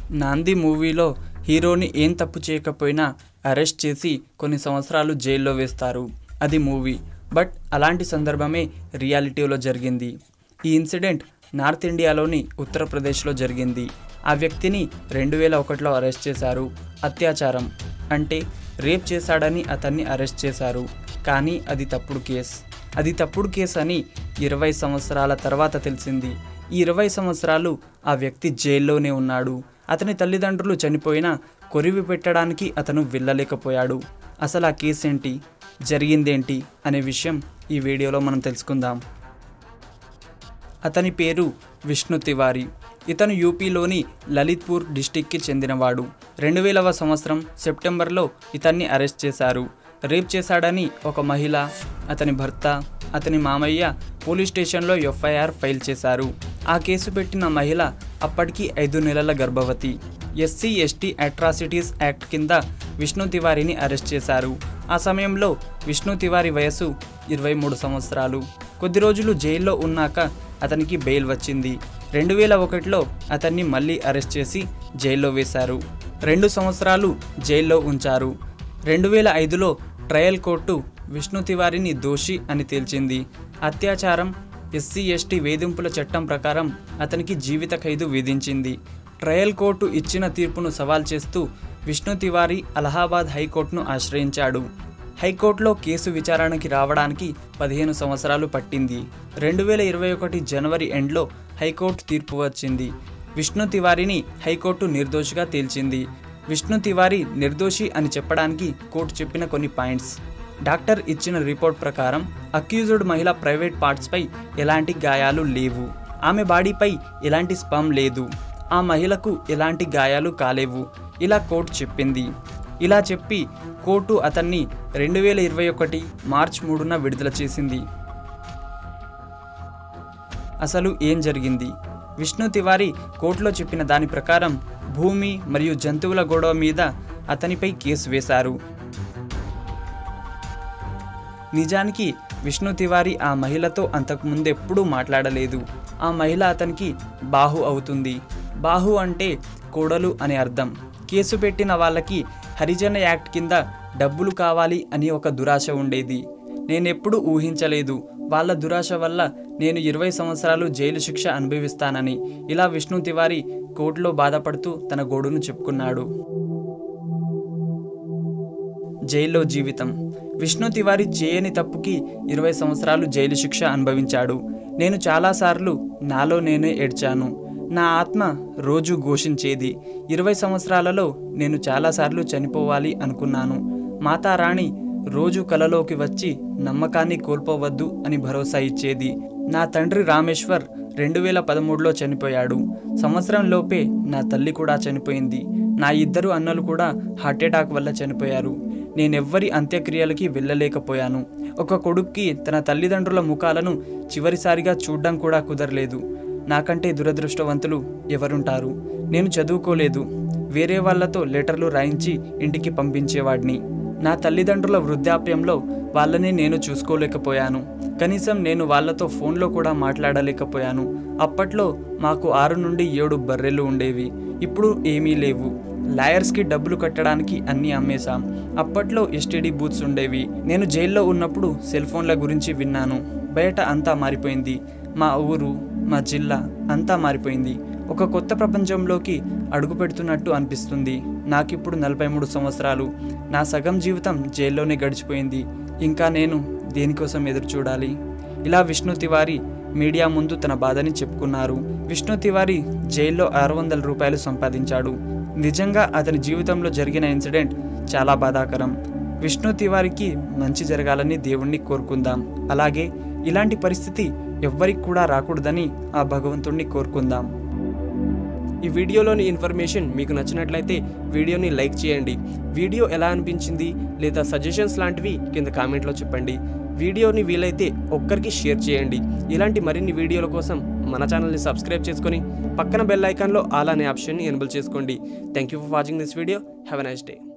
నాంది మూవీలో హీరోని ఏం తప్పు చేయకపోయినా అరెస్ట్ చేసి కొన్ని సంవత్సరాలు జైల్లో వేస్తారు అది మూవీ బట్ అలాంటి సందర్భమే రియాలిటీలో జరిగింది ఈ ఇన్సిడెంట్ నార్త్ ఇండియాలోని ఉత్తరప్రదేశ్లో జరిగింది ఆ వ్యక్తిని రెండు వేల ఒకటిలో అరెస్ట్ చేశారు అత్యాచారం అంటే రేప్ చేశాడని అతన్ని అరెస్ట్ చేశారు కానీ అది తప్పుడు కేస్ అది తప్పుడు కేసు అని ఇరవై సంవత్సరాల తర్వాత తెలిసింది ఈ ఇరవై సంవత్సరాలు ఆ వ్యక్తి జైల్లోనే ఉన్నాడు అతని తల్లిదండ్రులు చనిపోయినా కొరివి పెట్టడానికి అతను వెళ్ళలేకపోయాడు అసలు ఆ కేసు ఏంటి జరిగిందేంటి అనే విషయం ఈ వీడియోలో మనం తెలుసుకుందాం అతని పేరు విష్ణు తివారీ ఇతను యూపీలోని లలిత్పూర్ డిస్టిక్కి చెందినవాడు రెండు వేలవ సంవత్సరం సెప్టెంబర్లో ఇతన్ని అరెస్ట్ చేశారు రేప్ చేశాడని ఒక మహిళ అతని భర్త అతని మామయ్య పోలీస్ స్టేషన్లో ఎఫ్ఐఆర్ ఫైల్ చేశారు ఆ కేసు పెట్టిన మహిళ అప్పటికి ఐదు నెలల గర్భవతి ఎస్సీ ఎస్టీ అట్రాసిటీస్ యాక్ట్ కింద విష్ణు తివారీని అరెస్ట్ చేశారు ఆ సమయంలో విష్ణు తివారీ వయసు ఇరవై మూడు సంవత్సరాలు కొద్ది రోజులు జైల్లో ఉన్నాక అతనికి బెయిల్ వచ్చింది రెండు వేల ఒకటిలో అతన్ని మళ్ళీ అరెస్ట్ చేసి జైల్లో వేశారు రెండు సంవత్సరాలు జైల్లో ఉంచారు రెండు వేల ఐదులో ట్రయల్ కోర్టు విష్ణు తివారీని దోషి అని తేల్చింది అత్యాచారం ఎస్సీ ఎస్టీ వేధింపుల చట్టం ప్రకారం అతనికి జీవిత ఖైదు విధించింది ట్రయల్ కోర్టు ఇచ్చిన తీర్పును సవాల్ చేస్తూ విష్ణు తివారీ అలహాబాద్ హైకోర్టును ఆశ్రయించాడు హైకోర్టులో కేసు విచారణకి రావడానికి పదిహేను సంవత్సరాలు పట్టింది రెండు వేల ఇరవై ఒకటి జనవరి ఎండ్లో హైకోర్టు తీర్పు వచ్చింది విష్ణు తివారీని హైకోర్టు నిర్దోషిగా తేల్చింది విష్ణు తివారీ నిర్దోషి అని చెప్పడానికి కోర్టు చెప్పిన కొన్ని పాయింట్స్ డాక్టర్ ఇచ్చిన రిపోర్ట్ ప్రకారం అక్యూజ్డ్ మహిళ ప్రైవేట్ పార్ట్స్పై ఎలాంటి గాయాలు లేవు ఆమె బాడీపై ఎలాంటి స్పమ్ లేదు ఆ మహిళకు ఎలాంటి గాయాలు కాలేవు ఇలా కోర్టు చెప్పింది ఇలా చెప్పి కోర్టు అతన్ని రెండు వేల ఇరవై ఒకటి మార్చ్ మూడున విడుదల చేసింది అసలు ఏం జరిగింది విష్ణు తివారీ కోర్టులో చెప్పిన దాని ప్రకారం భూమి మరియు జంతువుల గొడవ మీద అతనిపై కేసు వేశారు నిజానికి విష్ణు తివారీ ఆ మహిళతో అంతకుముందెప్పుడూ మాట్లాడలేదు ఆ మహిళ అతనికి బాహు అవుతుంది బాహు అంటే కోడలు అని అర్థం కేసు పెట్టిన వాళ్ళకి హరిజన యాక్ట్ కింద డబ్బులు కావాలి అని ఒక దురాశ ఉండేది నేనెప్పుడు ఊహించలేదు వాళ్ళ దురాశ వల్ల నేను ఇరవై సంవత్సరాలు జైలు శిక్ష అనుభవిస్తానని ఇలా విష్ణు తివారీ కోర్టులో బాధపడుతూ తన గోడును చెప్పుకున్నాడు జైల్లో జీవితం విష్ణు తివారీ చేయని తప్పుకి ఇరవై సంవత్సరాలు జైలు శిక్ష అనుభవించాడు నేను చాలాసార్లు నాలో నేనే ఏడ్చాను నా ఆత్మ రోజు ఘోషించేది ఇరవై సంవత్సరాలలో నేను చాలాసార్లు చనిపోవాలి అనుకున్నాను మాతారాణి రోజు కలలోకి వచ్చి నమ్మకాన్ని కోల్పోవద్దు అని భరోసా ఇచ్చేది నా తండ్రి రామేశ్వర్ రెండు వేల పదమూడులో చనిపోయాడు సంవత్సరం లోపే నా తల్లి కూడా చనిపోయింది నా ఇద్దరు అన్నలు కూడా హార్ట్అటాక్ వల్ల చనిపోయారు నేనెవ్వరి అంత్యక్రియలకి వెళ్ళలేకపోయాను ఒక కొడుక్కి తన తల్లిదండ్రుల ముఖాలను చివరిసారిగా చూడ్డం కూడా కుదరలేదు నాకంటే దురదృష్టవంతులు ఎవరుంటారు నేను చదువుకోలేదు వేరే వాళ్ళతో లెటర్లు రాయించి ఇంటికి పంపించేవాడిని నా తల్లిదండ్రుల వృద్ధాప్యంలో వాళ్ళని నేను చూసుకోలేకపోయాను కనీసం నేను వాళ్ళతో ఫోన్లో కూడా మాట్లాడలేకపోయాను అప్పట్లో మాకు ఆరు నుండి ఏడు బర్రెలు ఉండేవి ఇప్పుడు ఏమీ లేవు లాయర్స్కి డబ్బులు కట్టడానికి అన్నీ అమ్మేశాం అప్పట్లో ఎస్టీడీ బూత్స్ ఉండేవి నేను జైల్లో ఉన్నప్పుడు సెల్ ఫోన్ల గురించి విన్నాను బయట అంతా మారిపోయింది మా ఊరు మా జిల్లా అంతా మారిపోయింది ఒక కొత్త ప్రపంచంలోకి అడుగు పెడుతున్నట్టు అనిపిస్తుంది నాకిప్పుడు నలభై మూడు సంవత్సరాలు నా సగం జీవితం జైల్లోనే గడిచిపోయింది ఇంకా నేను దేనికోసం ఎదురు చూడాలి ఇలా విష్ణు తివారీ మీడియా ముందు తన బాధని చెప్పుకున్నారు విష్ణు తివారీ జైల్లో ఆరు వందల రూపాయలు సంపాదించాడు నిజంగా అతని జీవితంలో జరిగిన ఇన్సిడెంట్ చాలా బాధాకరం విష్ణు తివారికి మంచి జరగాలని దేవుణ్ణి కోరుకుందాం అలాగే ఇలాంటి పరిస్థితి ఎవ్వరికి కూడా రాకూడదని ఆ భగవంతుణ్ణి కోరుకుందాం ఈ వీడియోలోని ఇన్ఫర్మేషన్ మీకు నచ్చినట్లయితే వీడియోని లైక్ చేయండి వీడియో ఎలా అనిపించింది లేదా సజెషన్స్ లాంటివి కింద కామెంట్లో చెప్పండి వీడియోని వీలైతే ఒక్కరికి షేర్ చేయండి ఇలాంటి మరిన్ని వీడియోల కోసం మన ఛానల్ని సబ్స్క్రైబ్ చేసుకొని పక్కన బెల్ ఐకాన్లో ఆల్ అనే ఆప్షన్ని ఎనబుల్ చేసుకోండి thank you for watching this video have a nice day